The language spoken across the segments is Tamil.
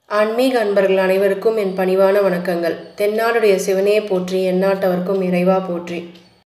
ஆன்மீக அன்பர்கள் அனைவருக்கும் என் பணிவான வணக்கங்கள் தென்னாடுடைய சிவனே போற்றி எந்நாட்டவர்க்கும் இறைவா போற்றி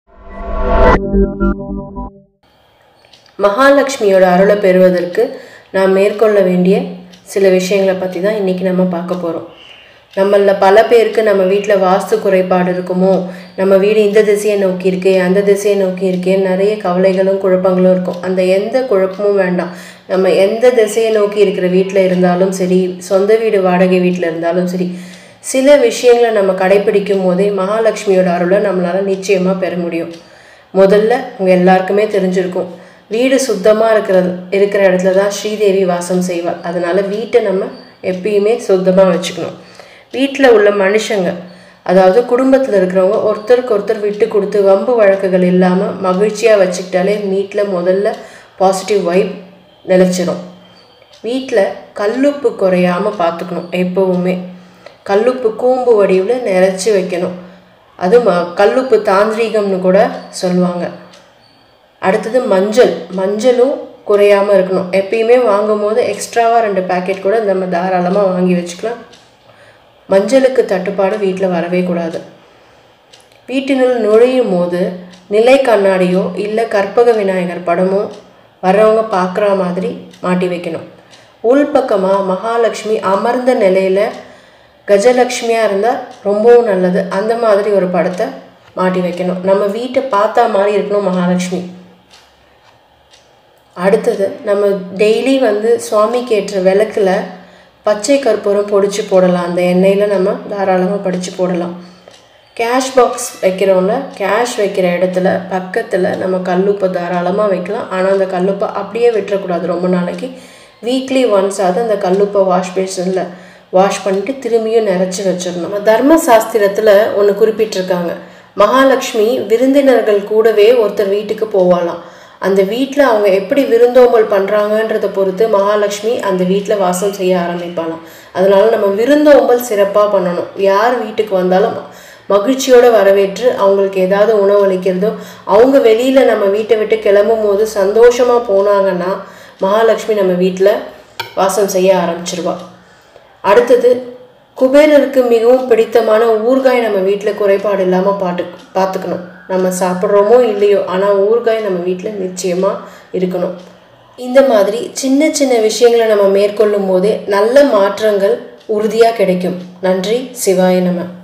மகாலட்சுமியோட அருளை பெறுவதற்கு நாம் மேற்கொள்ள வேண்டிய சில விஷயங்களை பற்றி தான் இன்றைக்கி நம்ம பார்க்க போகிறோம் நம்மள பல பேருக்கு நம்ம வீட்டில் வாஸ்து குறைபாடு இருக்குமோ நம்ம வீடு இந்த திசையை நோக்கி இருக்கே அந்த திசையை நோக்கி இருக்கே நிறைய கவலைகளும் குழப்பங்களும் இருக்கும் அந்த எந்த குழப்பமும் வேண்டாம் நம்ம எந்த திசையை நோக்கி இருக்கிற வீட்டில் இருந்தாலும் சரி சொந்த வீடு வாடகை வீட்டில் இருந்தாலும் சரி சில விஷயங்களை நம்ம கடைபிடிக்கும் போதே மகாலட்சுமியோட அருளை நம்மளால் நிச்சயமாக பெற முடியும் முதல்ல உங்கள் எல்லாருக்குமே தெரிஞ்சிருக்கும் வீடு சுத்தமாக இருக்கிறது இருக்கிற இடத்துல தான் ஸ்ரீதேவி வாசம் செய்வாள் அதனால் வீட்டை நம்ம எப்பயுமே சுத்தமாக வச்சுக்கணும் வீட்டில் உள்ள மனுஷங்க அதாவது குடும்பத்தில் இருக்கிறவங்க ஒருத்தருக்கு ஒருத்தர் விட்டு கொடுத்து வம்பு வழக்குகள் இல்லாமல் மகிழ்ச்சியாக வச்சுக்கிட்டாலே வீட்டில் முதல்ல பாசிட்டிவ் வைப் நிலச்சிரும் வீட்டில் கல்லுப்பு குறையாமல் பார்த்துக்கணும் எப்போவுமே கல்லுப்பு கூம்பு வடிவில் நிறச்சி வைக்கணும் அது ம கல்லுப்பு தாந்திரீகம்னு கூட சொல்லுவாங்க அடுத்தது மஞ்சள் மஞ்சளும் குறையாமல் இருக்கணும் எப்பயுமே வாங்கும் போது எக்ஸ்ட்ராவாக ரெண்டு பேக்கெட் கூட நம்ம தாராளமாக வாங்கி வச்சுக்கலாம் மஞ்சளுக்கு தட்டுப்பாடு வீட்டில் வரவே கூடாது வீட்டினுள் நுழையும் போது நிலை கண்ணாடியோ இல்லை கற்பக விநாயகர் படமோ வர்றவங்க பார்க்குற மாதிரி மாட்டி வைக்கணும் உள்பக்கமாக மகாலட்சுமி அமர்ந்த நிலையில் கஜலக்ஷ்மியாக இருந்தால் ரொம்பவும் நல்லது அந்த மாதிரி ஒரு படத்தை மாட்டி வைக்கணும் நம்ம வீட்டை பார்த்தா மாதிரி இருக்கணும் மகாலட்சுமி அடுத்தது நம்ம டெய்லி வந்து சுவாமிக்கு ஏற்ற விளக்கில் பச்சை கற்பூரம் பொடிச்சு போடலாம் அந்த எண்ணெயில் நம்ம தாராளமாக படித்து போடலாம் கேஷ் பாக்ஸ் வைக்கிறோம்ல கேஷ் வைக்கிற இடத்துல பக்கத்தில் நம்ம கல்லுப்பை தாராளமாக வைக்கலாம் ஆனால் அந்த கல்லுப்பை அப்படியே விட்டுறக்கூடாது ரொம்ப நாளைக்கு வீக்லி ஒன்ஸ் ஆகுது அந்த கல்லுப்பை வாஷ் பேஷனில் வாஷ் பண்ணிட்டு திரும்பியும் நிறச்சி வச்சிடணும் நம்ம தர்ம சாஸ்திரத்தில் ஒன்று குறிப்பிட்டிருக்காங்க மகாலட்சுமி விருந்தினர்கள் கூடவே ஒருத்தர் வீட்டுக்கு போவாலாம் அந்த வீட்டில் அவங்க எப்படி விருந்தோம்பல் பண்ணுறாங்கன்றதை பொறுத்து மகாலட்சுமி அந்த வீட்டில் வாசம் செய்ய ஆரம்பிப்பாலாம் அதனால நம்ம விருந்தோம்பல் சிறப்பாக பண்ணணும் யார் வீட்டுக்கு வந்தாலும் மகிழ்ச்சியோடு வரவேற்று அவங்களுக்கு ஏதாவது உணவளிக்கிறதோ அவங்க வெளியில் நம்ம வீட்டை விட்டு கிளம்பும் போது சந்தோஷமாக போனாங்கன்னா மகாலட்சுமி நம்ம வீட்டில் வாசம் செய்ய ஆரம்பிச்சிருவா அடுத்தது குபேரருக்கு மிகவும் பிடித்தமான ஊறுகாய் நம்ம வீட்டில் குறைபாடு இல்லாமல் பாட்டு பார்த்துக்கணும் நம்ம சாப்பிட்றோமோ இல்லையோ ஆனால் ஊறுகாய் நம்ம வீட்டில் நிச்சயமாக இருக்கணும் இந்த மாதிரி சின்ன சின்ன விஷயங்களை நம்ம மேற்கொள்ளும் போதே நல்ல மாற்றங்கள் உறுதியாக கிடைக்கும் நன்றி சிவாய நம்ம